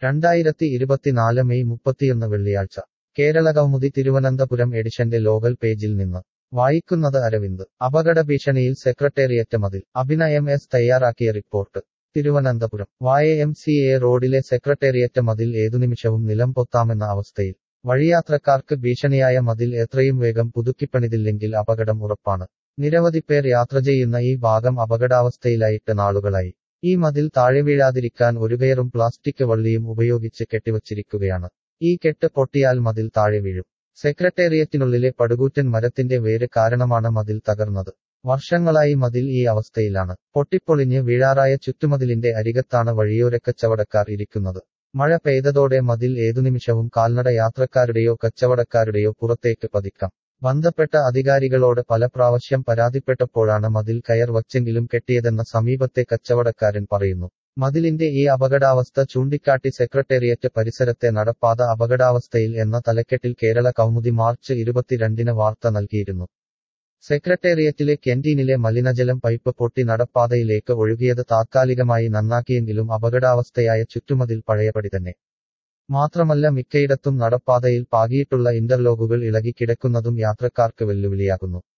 രണ്ടായിരത്തി ഇരുപത്തിനാല് മെയ് മുപ്പത്തിയൊന്ന് വെള്ളിയാഴ്ച കേരള കൗമുദി തിരുവനന്തപുരം എഡിഷന്റെ ലോകൽ പേജിൽ നിന്ന് വായിക്കുന്നത് അരവിന്ദ് അപകട ഭീഷണിയിൽ സെക്രട്ടേറിയറ്റ് മതിൽ അഭിനയം എസ് തയ്യാറാക്കിയ റിപ്പോർട്ട് തിരുവനന്തപുരം വായ എം സി എ റോഡിലെ സെക്രട്ടേറിയറ്റ് മതിൽ ഏതുനിമിഷവും നിലം പൊത്താമെന്ന അവസ്ഥയിൽ വഴിയാത്രക്കാർക്ക് ഭീഷണിയായ മതിൽ എത്രയും വേഗം പുതുക്കിപ്പണിതില്ലെങ്കിൽ അപകടം ഉറപ്പാണ് നിരവധി പേർ യാത്ര ചെയ്യുന്ന ഈ ഭാഗം അപകടാവസ്ഥയിലായിട്ട് നാളുകളായി ഈ മതിൽ താഴെ വീഴാതിരിക്കാൻ ഒരു കയറും പ്ലാസ്റ്റിക് വള്ളിയും ഉപയോഗിച്ച് കെട്ടിവച്ചിരിക്കുകയാണ് ഈ കെട്ട് പൊട്ടിയാൽ മതിൽ താഴെ വീഴും സെക്രട്ടേറിയറ്റിനുള്ളിലെ പടുകൂറ്റൻ മരത്തിന്റെ വേര് കാരണമാണ് മതിൽ തകർന്നത് വർഷങ്ങളായി മതിൽ ഈ അവസ്ഥയിലാണ് പൊട്ടിപ്പൊളിഞ്ഞ് വീഴാറായ ചുറ്റുമതിലിന്റെ അരികത്താണ് വഴിയോരക്കച്ചവടക്കാർ ഇരിക്കുന്നത് മഴ പെയ്തതോടെ മതിൽ ഏതുനിമിഷവും കാൽനട യാത്രക്കാരുടെയോ കച്ചവടക്കാരുടെയോ പുറത്തേക്ക് പതിക്കാം ബന്ധപ്പെട്ട അധികാരികളോട് പല പ്രാവശ്യം പരാതിപ്പെട്ടപ്പോഴാണ് മതിൽ കയർ വച്ചെങ്കിലും കെട്ടിയതെന്ന സമീപത്തെ കച്ചവടക്കാരൻ പറയുന്നു മതിലിന്റെ ഈ അപകടാവസ്ഥ ചൂണ്ടിക്കാട്ടി സെക്രട്ടേറിയറ്റ് പരിസരത്തെ നടപ്പാത അപകടാവസ്ഥയിൽ എന്ന തലക്കെട്ടിൽ കേരള കൗമുദി മാർച്ച് ഇരുപത്തിരണ്ടിന് വാർത്ത നൽകിയിരുന്നു സെക്രട്ടേറിയറ്റിലെ ക്യാന്റീനിലെ മലിനജലം പൈപ്പ് പൊട്ടി നടപ്പാതയിലേക്ക് ഒഴുകിയത് താത്കാലികമായി നന്നാക്കിയെങ്കിലും അപകടാവസ്ഥയായ ചുറ്റുമതിൽ പഴയപടി തന്നെ മാത്രമല്ല മിക്കയിടത്തും നടപ്പാതയിൽ പാകിയിട്ടുള്ള ഇന്റർലോക്കുകൾ ഇളകി കിടക്കുന്നതും യാത്രക്കാർക്ക് വെല്ലുവിളിയാകുന്നു